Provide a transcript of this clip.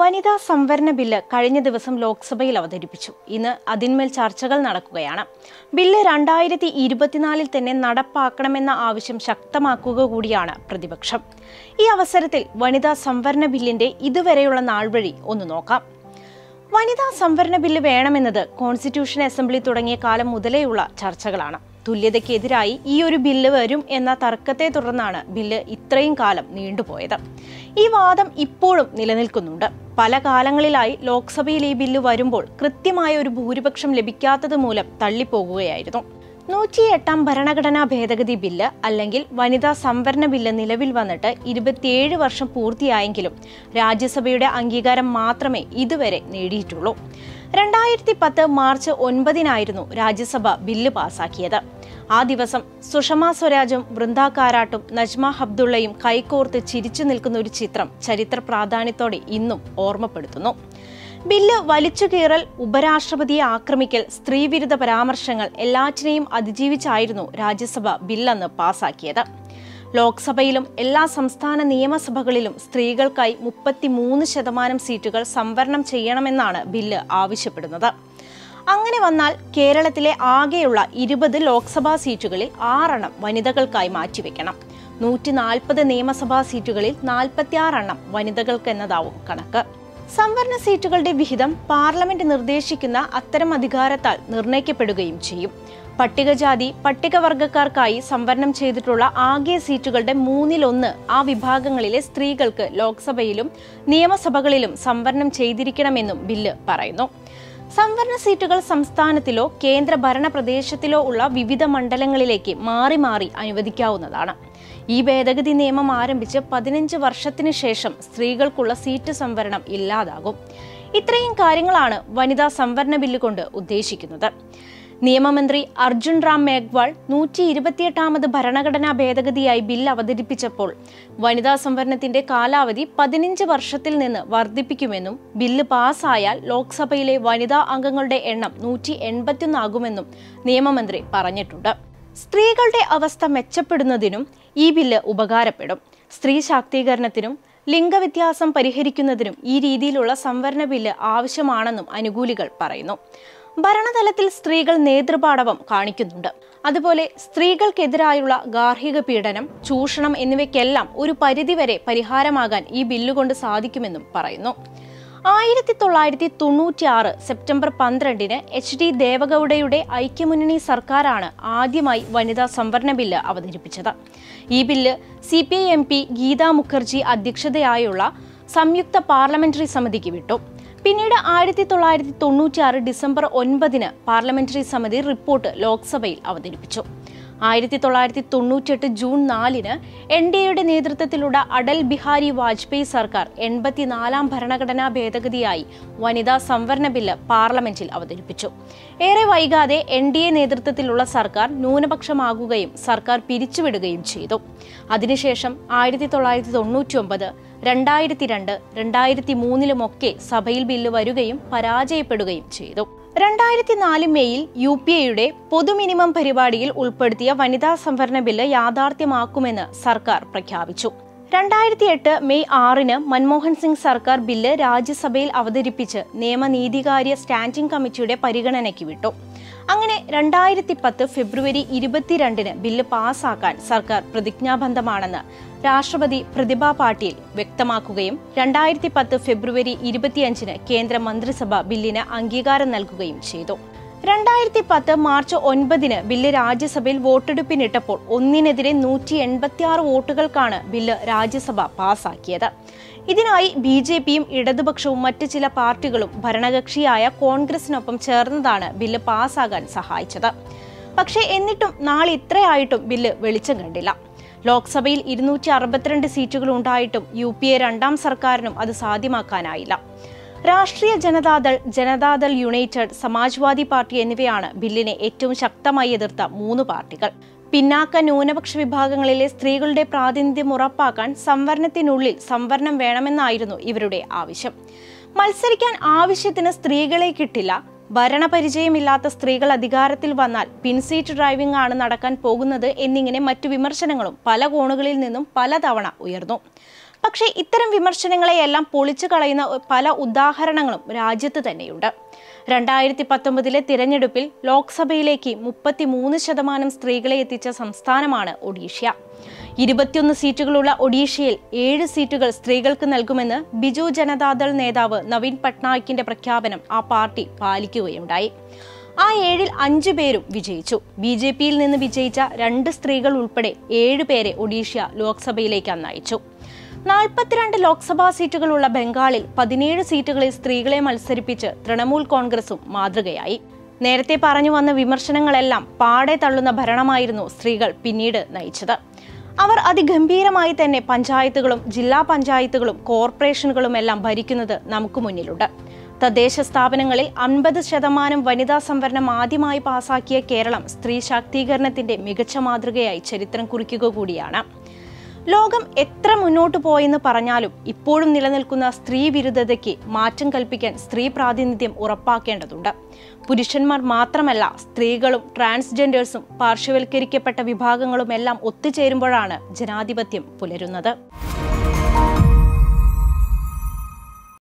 വനിതാ സംവരണ ബില്ല് കഴിഞ്ഞ ദിവസം ലോക്സഭയിൽ അവതരിപ്പിച്ചു ഇന്ന് അതിന്മേൽ ചർച്ചകൾ നടക്കുകയാണ് ബില്ല് രണ്ടായിരത്തി ഇരുപത്തിനാലിൽ തന്നെ നടപ്പാക്കണമെന്ന ആവശ്യം ശക്തമാക്കുക കൂടിയാണ് പ്രതിപക്ഷം ഈ അവസരത്തിൽ വനിതാ സംവരണ ബില്ലിന്റെ ഇതുവരെയുള്ള നാൾവഴി ഒന്ന് നോക്കാം വനിതാ സംവരണ ബില്ല് വേണമെന്നത് കോൺസ്റ്റിറ്റ്യൂഷൻ അസംബ്ലി തുടങ്ങിയ കാലം മുതലേയുള്ള ചർച്ചകളാണ് തുല്യതയ്ക്കെതിരായി ഈ ഒരു ബില്ല് വരും എന്ന തർക്കത്തെ തുടർന്നാണ് ബില്ല് ഇത്രയും കാലം നീണ്ടുപോയത് ഈ വാദം ഇപ്പോഴും നിലനിൽക്കുന്നുണ്ട് പല കാലങ്ങളിലായി ലോക്സഭയിൽ ഈ ബില്ല് വരുമ്പോൾ കൃത്യമായ ഒരു ഭൂരിപക്ഷം ലഭിക്കാത്തത് മൂലം തള്ളിപ്പോകുകയായിരുന്നു നൂറ്റിയെട്ടാം ഭരണഘടനാ ഭേദഗതി ബില്ല് അല്ലെങ്കിൽ വനിതാ സംവരണ ബില്ല് നിലവിൽ വന്നിട്ട് ഇരുപത്തിയേഴ് വർഷം പൂർത്തിയായെങ്കിലും രാജ്യസഭയുടെ അംഗീകാരം മാത്രമേ ഇതുവരെ നേടിയിട്ടുള്ളൂ രണ്ടായിരത്തി പത്ത് മാർച്ച് ഒൻപതിനായിരുന്നു രാജ്യസഭ ബില്ല് പാസാക്കിയത് ആ ദിവസം സുഷമ സ്വരാജും വൃന്ദ കാരാട്ടും നജ്മ ഹബ്ദുള്ളയും കൈകോർത്ത് ചിരിച്ചു നിൽക്കുന്ന ഒരു ചിത്രം ചരിത്ര പ്രാധാന്യത്തോടെ ഇന്നും ഓർമ്മപ്പെടുത്തുന്നു ബില്ല് വലിച്ചുകീറൽ ഉപരാഷ്ട്രപതിയെ ആക്രമിക്കൽ സ്ത്രീവിരുദ്ധ പരാമർശങ്ങൾ എല്ലാറ്റിനെയും അതിജീവിച്ചായിരുന്നു രാജ്യസഭ ബില്ലന്ന് പാസാക്കിയത് ലോക്സഭയിലും എല്ലാ സംസ്ഥാന നിയമസഭകളിലും സ്ത്രീകൾക്കായി മുപ്പത്തിമൂന്ന് ശതമാനം സീറ്റുകൾ സംവരണം ചെയ്യണമെന്നാണ് ബില്ല് ആവശ്യപ്പെടുന്നത് അങ്ങനെ വന്നാൽ കേരളത്തിലെ ആകെയുള്ള ഇരുപത് ലോക്സഭാ സീറ്റുകളിൽ ആറെണ്ണം വനിതകൾക്കായി മാറ്റിവെക്കണം നൂറ്റി നാൽപ്പത് നിയമസഭാ സീറ്റുകളിൽ നാൽപ്പത്തിയാറെണ്ണം വനിതകൾക്കെന്നതാവും കണക്ക് സംവരണ സീറ്റുകളുടെ വിഹിതം പാർലമെന്റ് നിർദ്ദേശിക്കുന്ന അത്തരം അധികാരത്താൽ നിർണയിക്കപ്പെടുകയും ചെയ്യും പട്ടികജാതി പട്ടികവർഗക്കാർക്കായി സംവരണം ചെയ്തിട്ടുള്ള ആകെ സീറ്റുകളുടെ മൂന്നിലൊന്ന് ആ വിഭാഗങ്ങളിലെ സ്ത്രീകൾക്ക് ലോക്സഭയിലും നിയമസഭകളിലും സംവരണം ചെയ്തിരിക്കണമെന്നും ബില്ല് പറയുന്നു സംവരണ സീറ്റുകൾ സംസ്ഥാനത്തിലോ കേന്ദ്ര ഭരണ പ്രദേശത്തിലോ ഉള്ള വിവിധ മണ്ഡലങ്ങളിലേക്ക് മാറി മാറി അനുവദിക്കാവുന്നതാണ് ഈ ഭേദഗതി നിയമം ആരംഭിച്ച് പതിനഞ്ച് വർഷത്തിന് ശേഷം സ്ത്രീകൾക്കുള്ള സീറ്റ് സംവരണം ഇല്ലാതാകും ഇത്രയും കാര്യങ്ങളാണ് വനിതാ സംവരണ ബില്ല് കൊണ്ട് ഉദ്ദേശിക്കുന്നത് നിയമമന്ത്രി അർജുൻ റാം മേഘ്വാൾ നൂറ്റി ഇരുപത്തിയെട്ടാമത് ഭരണഘടനാ ഭേദഗതിയായി ബിൽ അവതരിപ്പിച്ചപ്പോൾ വനിതാ സംവരണത്തിന്റെ കാലാവധി പതിനഞ്ച് വർഷത്തിൽ നിന്ന് വർദ്ധിപ്പിക്കുമെന്നും ബില്ല് പാസ്സായാൽ ലോക്സഭയിലെ വനിതാ അംഗങ്ങളുടെ എണ്ണം നൂറ്റി എൺപത്തിയൊന്നാകുമെന്നും നിയമമന്ത്രി പറഞ്ഞിട്ടുണ്ട് സ്ത്രീകളുടെ അവസ്ഥ മെച്ചപ്പെടുന്നതിനും ഈ ബില്ല് ഉപകാരപ്പെടും സ്ത്രീ ശാക്തീകരണത്തിനും ലിംഗവ്യത്യാസം പരിഹരിക്കുന്നതിനും ഈ രീതിയിലുള്ള സംവരണ ബില്ല് ആവശ്യമാണെന്നും അനുകൂലികൾ പറയുന്നു ഭരണതലത്തിൽ സ്ത്രീകൾ നേതൃപാടവം കാണിക്കുന്നുണ്ട് അതുപോലെ സ്ത്രീകൾക്കെതിരായുള്ള ഗാർഹിക പീഡനം ചൂഷണം എന്നിവയ്ക്കെല്ലാം ഒരു പരിധിവരെ പരിഹാരമാകാൻ ഈ ബില്ലുകൊണ്ട് സാധിക്കുമെന്നും പറയുന്നു ആയിരത്തി തൊള്ളായിരത്തി തൊണ്ണൂറ്റിയാറ് സെപ്റ്റംബർ പന്ത്രണ്ടിന് എച്ച് ഡി ദേവഗൌഡയുടെ ഐക്യമുന്നണി സർക്കാരാണ് ആദ്യമായി വനിതാ സംവരണ ബില്ല് അവതരിപ്പിച്ചത് ഈ bill C P I M P Geeta Mukherjee അധ്യക്ഷതയായുള്ള സംയുക്ത പാർലമെന്ററി സമിതിക്ക് വിട്ടു പിന്നീട് ആയിരത്തി തൊള്ളായിരത്തി തൊണ്ണൂറ്റിയാറ് ഡിസംബർ ഒൻപതിന് പാർലമെന്ററി സമിതി റിപ്പോർട്ട് ലോക്സഭയിൽ അവതരിപ്പിച്ചു ആയിരത്തി തൊള്ളായിരത്തി തൊണ്ണൂറ്റിയെട്ട് ജൂൺ നാലിന് എൻ ഡി എയുടെ നേതൃത്വത്തിലുള്ള അടൽ ബിഹാരി വാജ്പേയി സർക്കാർ എൺപത്തിനാലാം ഭരണഘടനാ ഭേദഗതിയായി വനിതാ സംവരണ ബില്ല് പാർലമെന്റിൽ അവതരിപ്പിച്ചു ഏറെ വൈകാതെ എൻ ഡി എ നേതൃത്വത്തിലുള്ള സർക്കാർ ന്യൂനപക്ഷമാകുകയും സർക്കാർ പിരിച്ചുവിടുകയും ചെയ്തു അതിനുശേഷം ആയിരത്തി തൊള്ളായിരത്തി തൊണ്ണൂറ്റി ഒമ്പത് രണ്ടായിരത്തി രണ്ട് രണ്ടായിരത്തി മൂന്നിലുമൊക്കെ സഭയിൽ ബില്ല് വരികയും പരാജയപ്പെടുകയും ചെയ്തു രണ്ടായിരത്തി നാല് മെയ്യിൽ യു പി എയുടെ പൊതു മിനിമം പരിപാടിയിൽ ഉൾപ്പെടുത്തിയ വനിതാ സംവരണ ബില്ല് യാഥാർത്ഥ്യമാക്കുമെന്ന് സർക്കാർ പ്രഖ്യാപിച്ചു രണ്ടായിരത്തി എട്ട് മെയ് ആറിന് മൻമോഹൻ സിംഗ് സർക്കാർ ബില്ല് രാജ്യസഭയിൽ അവതരിപ്പിച്ച് നിയമനീതികാര്യ സ്റ്റാൻഡിംഗ് കമ്മിറ്റിയുടെ പരിഗണനയ്ക്ക് വിട്ടു അങ്ങനെ രണ്ടായിരത്തി പത്ത് ഫെബ്രുവരി ഇരുപത്തിരണ്ടിന് ബില്ല് പാസാക്കാൻ സർക്കാർ പ്രതിജ്ഞാബദ്ധമാണെന്ന് രാഷ്ട്രപതി പ്രതിഭ പാട്ടീൽ വ്യക്തമാക്കുകയും രണ്ടായിരത്തി പത്ത് ഫെബ്രുവരി ഇരുപത്തിയഞ്ചിന് കേന്ദ്ര മന്ത്രിസഭ ബില്ലിന് അംഗീകാരം നൽകുകയും ചെയ്തു രണ്ടായിരത്തി പത്ത് മാർച്ച് ഒൻപതിന് ബില്ല് രാജ്യസഭയിൽ വോട്ടെടുപ്പിനിട്ടപ്പോൾ ഒന്നിനെതിരെ നൂറ്റി എൺപത്തിയാറ് വോട്ടുകൾക്കാണ് ബില്ല് രാജ്യസഭ പാസാക്കിയത് ഇതിനായി ബി ജെ പിയും ഇടതുപക്ഷവും മറ്റ് ചില പാർട്ടികളും ഭരണകക്ഷിയായ കോൺഗ്രസിനൊപ്പം ചേർന്നതാണ് ബില്ല് പാസ്സാകാൻ സഹായിച്ചത് പക്ഷേ എന്നിട്ടും നാളെ ഇത്രയായിട്ടും ബില്ല് വെളിച്ചം കണ്ടില്ല ലോക്സഭയിൽ ഇരുന്നൂറ്റി അറുപത്തിരണ്ട് സീറ്റുകൾ ഉണ്ടായിട്ടും യു പി എ രണ്ടാം സർക്കാരിനും അത് സാധ്യമാക്കാനായില്ല രാഷ്ട്രീയ ജനതാദൾ ജനതാദൾ യുണൈറ്റഡ് സമാജ്വാദി പാർട്ടി എന്നിവയാണ് ബില്ലിനെ ഏറ്റവും ശക്തമായി എതിർത്ത മൂന്ന് പാർട്ടികൾ പിന്നാക്ക ന്യൂനപക്ഷ വിഭാഗങ്ങളിലെ സ്ത്രീകളുടെ പ്രാതിനിധ്യം ഉറപ്പാക്കാൻ സംവരണത്തിനുള്ളിൽ സംവരണം വേണമെന്നായിരുന്നു ഇവരുടെ ആവശ്യം മത്സരിക്കാൻ ആവശ്യത്തിന് സ്ത്രീകളെ കിട്ടില്ല ഭരണപരിചയമില്ലാത്ത സ്ത്രീകൾ അധികാരത്തിൽ വന്നാൽ പിൻസീറ്റ് ഡ്രൈവിംഗ് ആണ് നടക്കാൻ പോകുന്നത് എന്നിങ്ങനെ മറ്റു വിമർശനങ്ങളും പല കോണുകളിൽ നിന്നും പലതവണ ഉയർന്നു പക്ഷേ ഇത്തരം വിമർശനങ്ങളെയെല്ലാം പൊളിച്ചു കളയുന്ന പല ഉദാഹരണങ്ങളും രാജ്യത്ത് തന്നെയുണ്ട് രണ്ടായിരത്തി പത്തൊമ്പതിലെ തിരഞ്ഞെടുപ്പിൽ ലോക്സഭയിലേക്ക് മുപ്പത്തിമൂന്ന് ശതമാനം സ്ത്രീകളെ എത്തിച്ച സംസ്ഥാനമാണ് ഒഡീഷ്യ ഇരുപത്തിയൊന്ന് സീറ്റുകളുള്ള ഒഡീഷയിൽ ഏഴ് സീറ്റുകൾ സ്ത്രീകൾക്ക് നൽകുമെന്ന് ബിജു ജനതാദൾ നേതാവ് നവീൻ പട്നായിക്കിന്റെ പ്രഖ്യാപനം ആ പാർട്ടി പാലിക്കുകയുണ്ടായി ആ ഏഴിൽ അഞ്ചു പേരും വിജയിച്ചു ബി ജെ പിയിൽ നിന്ന് വിജയിച്ച രണ്ട് സ്ത്രീകൾ ഉൾപ്പെടെ ഏഴ് പേരെ ഒഡീഷ്യ ലോക്സഭയിലേക്ക് അന്ന് അയച്ചു നാൽപ്പത്തിരണ്ട് ലോക്സഭാ സീറ്റുകളുള്ള ബംഗാളിൽ പതിനേഴ് സീറ്റുകളിൽ സ്ത്രീകളെ മത്സരിപ്പിച്ച് തൃണമൂൽ കോൺഗ്രസും മാതൃകയായി നേരത്തെ പറഞ്ഞു വന്ന വിമർശനങ്ങളെല്ലാം പാടെ തള്ളുന്ന ഭരണമായിരുന്നു സ്ത്രീകൾ പിന്നീട് നയിച്ചത് അവർ അതിഗംഭീരമായി തന്നെ പഞ്ചായത്തുകളും ജില്ലാ പഞ്ചായത്തുകളും കോർപ്പറേഷനുകളും എല്ലാം ഭരിക്കുന്നത് നമുക്ക് മുന്നിലുണ്ട് തദ്ദേശ സ്ഥാപനങ്ങളിൽ അൻപത് ശതമാനം വനിതാ സംവരണം ആദ്യമായി പാസാക്കിയ കേരളം സ്ത്രീ ശാക്തീകരണത്തിന്റെ മികച്ച മാതൃകയായി ചരിത്രം കുറിക്കുക കൂടിയാണ് ലോകം എത്ര മുന്നോട്ട് പോയെന്ന് പറഞ്ഞാലും ഇപ്പോഴും നിലനിൽക്കുന്ന സ്ത്രീ വിരുദ്ധതയ്ക്ക് മാറ്റം കൽപ്പിക്കാൻ സ്ത്രീ പ്രാതിനിധ്യം ഉറപ്പാക്കേണ്ടതുണ്ട് പുരുഷന്മാർ മാത്രമല്ല സ്ത്രീകളും ട്രാൻസ്ജെൻഡേഴ്സും പാർശ്വവൽക്കരിക്കപ്പെട്ട വിഭാഗങ്ങളും എല്ലാം ഒത്തുചേരുമ്പോഴാണ് ജനാധിപത്യം പുലരുന്നത്